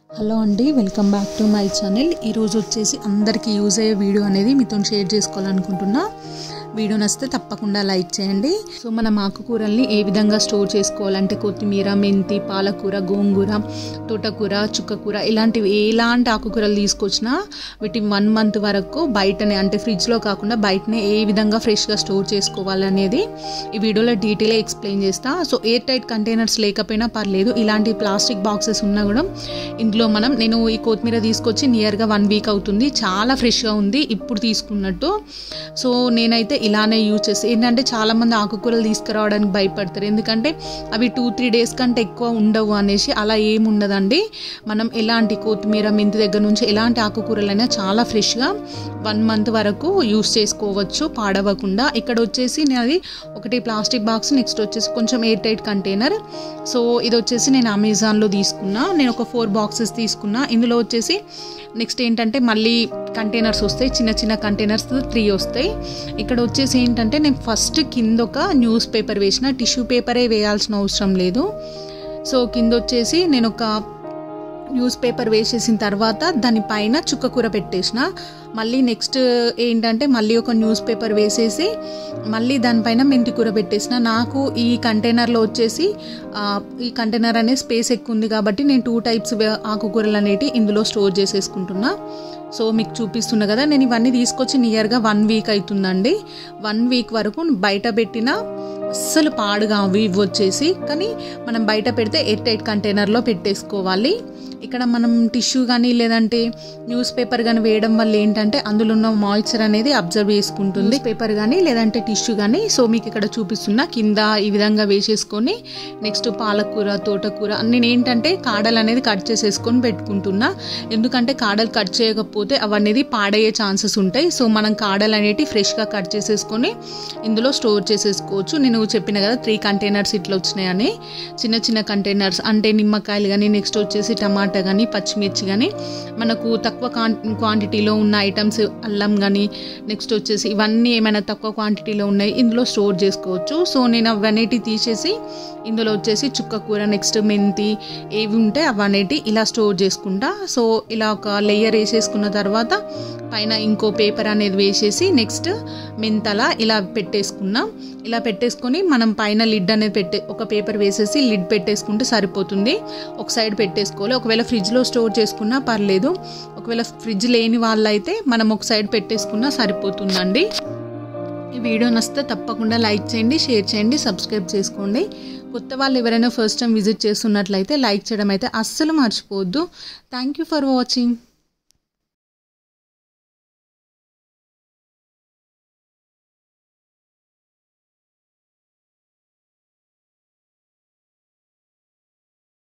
hello అండి welcome back to my channel ఈరోజు వచ్చేసి అందరికీ యూజ్ అయ్యే వీడియో అనేది మీతో షేర్ చేసుకోవాలనుకుంటున్నా వీడియో నచ్చితే తప్పకుండా లైక్ చేయండి సో మనం ఆకుకూరల్ని ఏ విధంగా స్టోర్ చేసుకోవాలంటే కొత్తిమీర మెంతి పాలకూర గోంగూర తోటకూర చుక్కకూర ఇలాంటివి ఎలాంటి ఆకుకూరలు తీసుకొచ్చినా వీటిని వన్ మంత్ వరకు బయటనే అంటే ఫ్రిడ్జ్లో కాకుండా బయటనే ఏ విధంగా ఫ్రెష్గా స్టోర్ చేసుకోవాలనేది ఈ వీడియోలో డీటెయిల్గా ఎక్స్ప్లెయిన్ చేస్తా సో ఎయిర్ టైట్ కంటైనర్స్ లేకపోయినా పర్లేదు ఇలాంటి ప్లాస్టిక్ బాక్సెస్ ఉన్నా కూడా ఇందులో మనం నేను ఈ కొత్తిమీర తీసుకొచ్చి నియర్గా వన్ వీక్ అవుతుంది చాలా ఫ్రెష్గా ఉంది ఇప్పుడు తీసుకున్నట్టు సో నేనైతే ఇలానే యూజ్ చేసి ఏంటంటే చాలామంది ఆకుకూరలు తీసుకురావడానికి భయపడతారు ఎందుకంటే అవి టూ త్రీ డేస్ కంటే ఎక్కువ ఉండవు అనేసి అలా ఏమి ఉండదండి మనం ఎలాంటి కొత్తిమీర మెంతి దగ్గర నుంచి ఎలాంటి ఆకుకూరలైనా చాలా ఫ్రెష్గా వన్ మంత్ వరకు యూస్ చేసుకోవచ్చు పాడవకుండా ఇక్కడ వచ్చేసి నాది ఒకటి ప్లాస్టిక్ బాక్స్ నెక్స్ట్ వచ్చేసి కొంచెం ఎయిర్ టైట్ కంటైనర్ సో ఇది వచ్చేసి నేను అమెజాన్లో తీసుకున్నా నేను ఒక ఫోర్ బాక్సెస్ తీసుకున్నా ఇందులో వచ్చేసి నెక్స్ట్ ఏంటంటే మళ్ళీ కంటైనర్స్ వస్తాయి చిన్న చిన్న కంటైనర్స్ త్రీ వస్తాయి ఇక్కడ వచ్చేసి ఏంటంటే నేను ఫస్ట్ కింద ఒక న్యూస్ పేపర్ వేసిన టిష్యూ పేపరే వేయాల్సిన అవసరం లేదు సో కింద వచ్చేసి నేను ఒక న్యూస్ పేపర్ వేసేసిన తర్వాత దానిపైన చుక్కకూర పెట్టేసిన మళ్ళీ నెక్స్ట్ ఏంటంటే మళ్ళీ ఒక న్యూస్ పేపర్ వేసేసి మళ్ళీ దానిపైన మెంతి కూర పెట్టేసిన నాకు ఈ కంటైనర్లో వచ్చేసి ఈ కంటైనర్ అనే స్పేస్ ఎక్కువ ఉంది కాబట్టి నేను టూ టైప్స్ ఆకుకూరలు అనేవి ఇందులో స్టోర్ చేసేసుకుంటున్నా సో మీకు చూపిస్తున్నా కదా నేను ఇవన్నీ తీసుకొచ్చి నియర్గా వన్ వీక్ అవుతుందండి వన్ వీక్ వరకు బయట పెట్టిన అస్సలు పాడుగా అవి ఇవి వచ్చేసి కానీ మనం బయట పెడితే ఎయిర్ టైట్ కంటైనర్లో పెట్టేసుకోవాలి ఇక్కడ మనం టిష్యూ కానీ లేదంటే న్యూస్ పేపర్ కానీ వేయడం వల్ల ఏంటంటే అందులో ఉన్న మాయిశ్చర్ అనేది అబ్జర్వ్ చేసుకుంటుంది పేపర్ కానీ లేదంటే టిష్యూ కానీ సో మీకు ఇక్కడ చూపిస్తున్నా కింద ఈ విధంగా వేసేసుకొని నెక్స్ట్ పాలకూర తోటకూర నేను ఏంటంటే కాడలు అనేది కట్ చేసేసుకొని పెట్టుకుంటున్నా ఎందుకంటే కాడలు కట్ చేయకపోతే అవనేది పాడయ్యే ఛాన్సెస్ ఉంటాయి సో మనం కాడలు అనేవి ఫ్రెష్గా కట్ చేసేసుకొని ఇందులో స్టోర్ చేసేసుకోవచ్చు నేను చెప్పిన కదా త్రీ కంటైనర్స్ ఇట్లా వచ్చినాయని చిన్న చిన్న కంటైనర్స్ అంటే నిమ్మకాయలు కానీ నెక్స్ట్ వచ్చేసి టమాటా కానీ పచ్చిమిర్చి కానీ మనకు తక్కువ క్వాంటిటీలో ఉన్న ఐటమ్స్ అల్లం కానీ నెక్స్ట్ వచ్చేసి ఇవన్నీ ఏమైనా తక్కువ క్వాంటిటీలో ఉన్నాయి ఇందులో స్టోర్ చేసుకోవచ్చు సో నేను అవన్నీ తీసేసి ఇందులో వచ్చేసి చుక్క కూర నెక్స్ట్ మెంతి ఏవి ఉంటే అవన్నీ ఇలా స్టోర్ చేసుకుంటా సో ఇలా ఒక లేయర్ వేసేసుకున్న తర్వాత పైన ఇంకో పేపర్ అనేది వేసేసి నెక్స్ట్ మెంతల ఇలా పెట్టేసుకున్నాం ఇలా పెట్టేసుకొని మనం పైన లిడ్ అనేది పెట్టే ఒక పేపర్ వేసేసి లిడ్ పెట్టేసుకుంటే సరిపోతుంది ఒక సైడ్ పెట్టేసుకోవాలి ఒకవేళ ఫ్రిడ్జ్లో స్టోర్ చేసుకున్నా పర్లేదు ఒకవేళ ఫ్రిడ్జ్ లేని వాళ్ళైతే మనం ఒక సైడ్ పెట్టేసుకున్నా సరిపోతుందండి ఈ వీడియో నచ్చితే తప్పకుండా లైక్ చేయండి షేర్ చేయండి సబ్స్క్రైబ్ చేసుకోండి కొత్త వాళ్ళు ఎవరైనా ఫస్ట్ టైం విజిట్ చేస్తున్నట్లయితే లైక్ చేయడం అయితే అస్సలు మర్చిపోవద్దు థ్యాంక్ యూ ఫర్ వాచింగ్